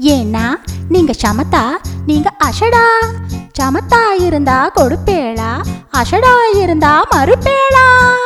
ஏன்னா நீங்க சமத்தா நீங்க அஷடா சமத்தா இருந்தா கொடுப்பேளா அஷடா இருந்தா மறுப்பேளா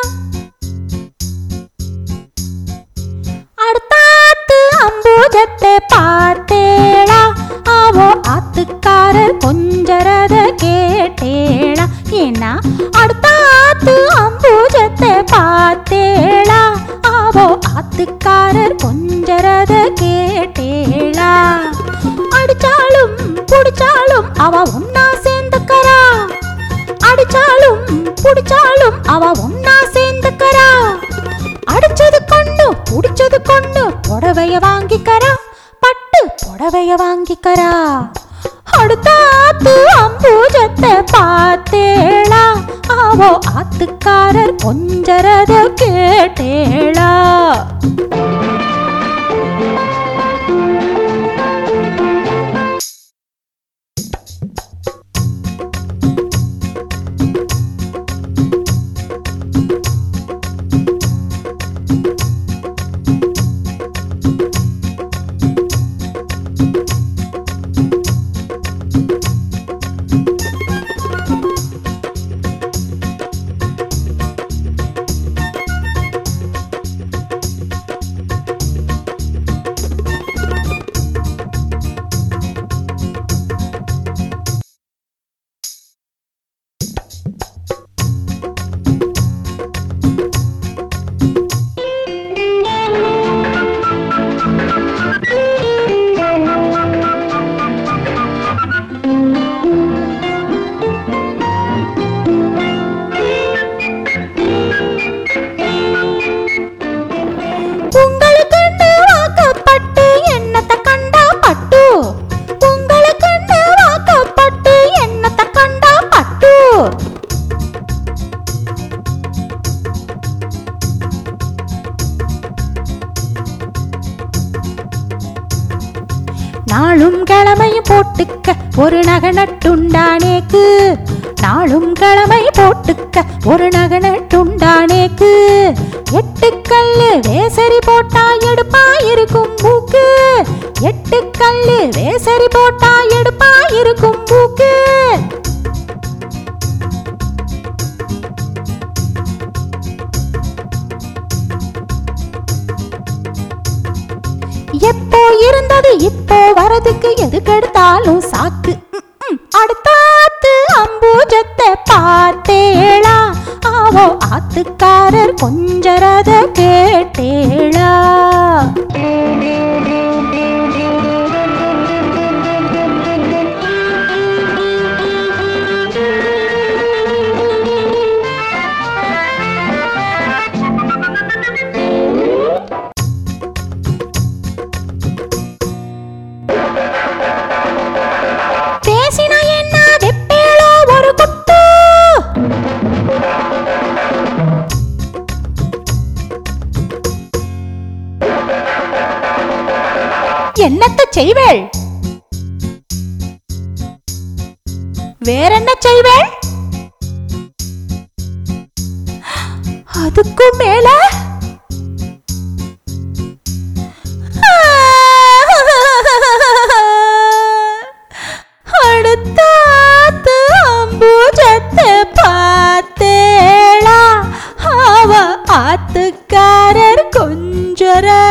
அடுத்தாத்து அம்பூஜத்தை பார்த்தேளா ஆவோ ஆத்துக்காரர் கொஞ்சரத கேட்டேளா ஏன்னா அடுத்தாத்து அம்பூஜத்தை பார்த்தேளா ஆவோ ஆத்துக்காரர் கொஞ்சரத கேட்டேளா அடிச்சாலும் புடிச்சாலும் அவ ஒன்னா சேர்ந்துக்கறா அடிச்சாலும் புடிச்சாலும் அவ ஒன்னா சேர்ந்துக்கறா அடிச்சது கொண்டு புடிச்சது கொண்டு புடவைய வாங்கிக்கறா பட்டு புடவைய வாங்கிக்கறா அடுத்தாத்து அம்பூஜத்தை பார்த்தேளா ஆவோ ஆத்துக்காரர் கொஞ்சரத கேட்டேளா உங்களுக்குன்னு வாக்கப்பட்டு என்னத்தை கண்டா பட்டு உங்களுக்குன்னு வாக்கப்பட்டு என்னத்தை கண்டா பட்டு நாளும் கிழமையும் போட்டுக்க ஒரு நகை நட்டுண்டானேக்கு நாளும் கிழமை போட்டுக்க ஒரு நகை நட்டுண்டானேக்கு எட்டு கல்லு வேசரி போட்டா எடுப்பா இருக்கும் மூக்கு எட்டு கல்லு வேசரி போட்டா எடுப்பா இருக்கும் மூக்கு எப்போ இருந்தது இப்போ வரதுக்கு எதுக்கெடுத்தாலும் சாக்கு ம், ம். அடுத்தாத்து அம்பூஜத்தை பார்த்தேளா ஆவோ ஆத்துக்காரர் கொஞ்சரத கேட்டேளா பேசினா என்ன வெப்பேளோ ஒரு குத்து என்னத்த செய்வேள் வேறென்ன செய்வேள் அதுக்கும் மேல அடுத்தாத்து அம்பூஜத்தை பார்த்தேளா அவ ஆத்துக்காரர் கொஞ்சரா